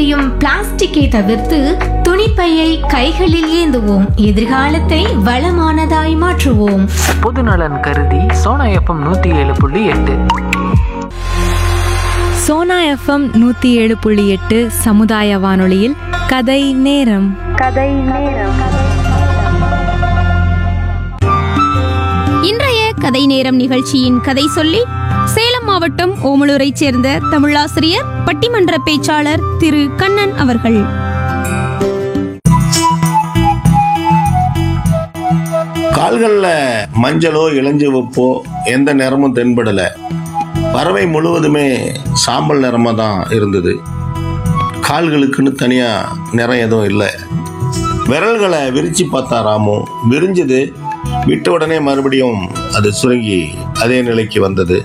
எரியும் பிளாஸ்டிக்கை தவிர்த்து துணிப்பையை கைகளில் ஏந்துவோம் எதிர்காலத்தை வளமானதாய் மாற்றுவோம் பொதுநலன் கருதி சோனா எஃப்எம் நூற்றி ஏழு புள்ளி எட்டு சோனா எஃப்எம் நூற்றி ஏழு புள்ளி எட்டு சமுதாய வானொலியில் கதை நேரம் இன்றைய கதை நேரம் நிகழ்ச்சியின் கதை சொல்லி சேலம் மாவட்டம் ஓமலூரைச் சேர்ந்த தமிழாசிரியர் பட்டிமன்ற பேச்சாளர் திரு கண்ணன் அவர்கள் கால்களில் மஞ்சளோ இளஞ்சிவப்போ எந்த நிறமும் தென்படல பறவை முழுவதுமே சாம்பல் நிறமாக தான் இருந்தது கால்களுக்குன்னு தனியாக நிறம் எதுவும் இல்லை விரல்களை விரிச்சு பார்த்தா ராமு விரிஞ்சது விட்ட உடனே மறுபடியும் அது சுருங்கி அதே நிலைக்கு வந்தது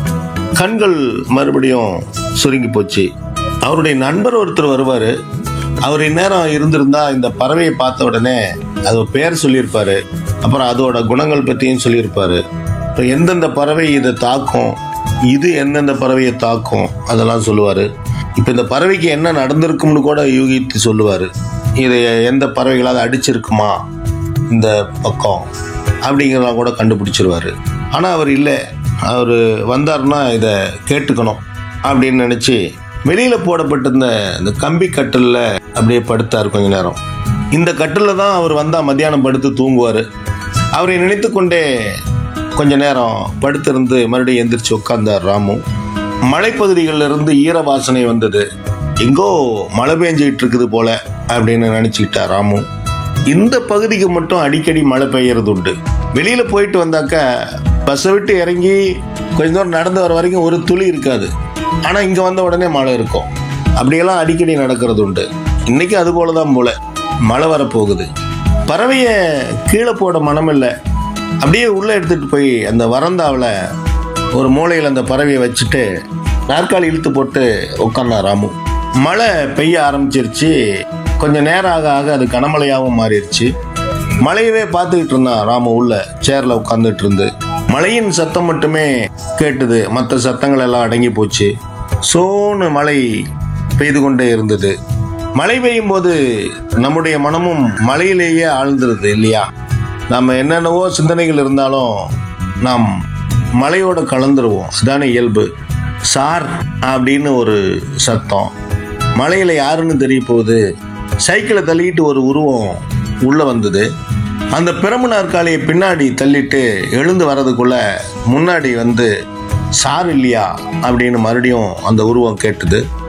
கண்கள் மறுபடியும் சுருங்கி போச்சு அவருடைய நண்பர் ஒருத்தர் வருவார் அவர் இந்நேரம் இருந்திருந்தா இந்த பறவையை பார்த்த உடனே அது ஒரு பேர் சொல்லியிருப்பாரு அப்புறம் அதோட குணங்கள் பற்றியும் சொல்லியிருப்பாரு இப்போ எந்தெந்த பறவை இதை தாக்கும் இது எந்தெந்த பறவையை தாக்கும் அதெல்லாம் சொல்லுவார் இப்போ இந்த பறவைக்கு என்ன நடந்திருக்கும்னு கூட யூகித்து சொல்லுவார் இதை எந்த பறவைகளாவது அடிச்சிருக்குமா இந்த பக்கம் அப்படிங்கிறதெல்லாம் கூட கண்டுபிடிச்சிருவாரு ஆனால் அவர் இல்லை அவர் வந்தாருன்னா இதை கேட்டுக்கணும் அப்படின்னு நினச்சி வெளியில் போடப்பட்டிருந்த இந்த கம்பி கட்டிலில் அப்படியே படுத்தார் கொஞ்ச நேரம் இந்த கட்டிலில் தான் அவர் வந்தால் மத்தியானம் படுத்து தூங்குவார் அவரை நினைத்து கொண்டே கொஞ்ச நேரம் படுத்திருந்து மறுபடியும் எந்திரிச்சு உட்கார்ந்தார் ராமு மலைப்பகுதிகளில் இருந்து ஈர வாசனை வந்தது எங்கோ மழை பெஞ்சிட்டு இருக்குது போல அப்படின்னு நினச்சிக்கிட்டார் ராமு இந்த பகுதிக்கு மட்டும் அடிக்கடி மழை பெய்யறது உண்டு வெளியில போயிட்டு வந்தாக்க பஸ்ஸை விட்டு இறங்கி கொஞ்ச தூரம் நடந்து வர வரைக்கும் ஒரு துளி இருக்காது ஆனா இங்க வந்த உடனே மழை இருக்கும் அப்படியெல்லாம் அடிக்கடி நடக்கிறது உண்டு இன்னைக்கு அது போல தான் போல மழை வரப்போகுது பறவையை கீழே போட மனம் இல்லை அப்படியே உள்ள எடுத்துட்டு போய் அந்த வரந்தாவில் ஒரு மூலையில் அந்த பறவையை வச்சுட்டு நாற்காலி இழுத்து போட்டு உட்கார்ந்தா ராமு மழை பெய்ய ஆரம்பிச்சிருச்சு கொஞ்சம் நேரம் ஆக ஆக அது கனமழையாகவும் மாறிடுச்சு மழையவே பார்த்துக்கிட்டு இருந்தான் ராமு உள்ள சேர்ல உட்காந்துட்டு இருந்து மழையின் சத்தம் மட்டுமே கேட்டுது மற்ற சத்தங்கள் எல்லாம் அடங்கி போச்சு சோனு மழை பெய்து கொண்டே இருந்தது மழை பெய்யும் போது நம்முடைய மனமும் மழையிலேயே ஆழ்ந்துருது இல்லையா நம்ம என்னென்னவோ சிந்தனைகள் இருந்தாலும் நாம் மழையோட கலந்துருவோம் அதானே இயல்பு சார் அப்படின்னு ஒரு சத்தம் மலையில யாருன்னு தெரிய போகுது சைக்கிளை தள்ளிட்டு ஒரு உருவம் உள்ள வந்தது அந்த பிரம்பு நாற்காலியை பின்னாடி தள்ளிட்டு எழுந்து வர்றதுக்குள்ள முன்னாடி வந்து சார் இல்லையா அப்படின்னு மறுபடியும் அந்த உருவம் கேட்டது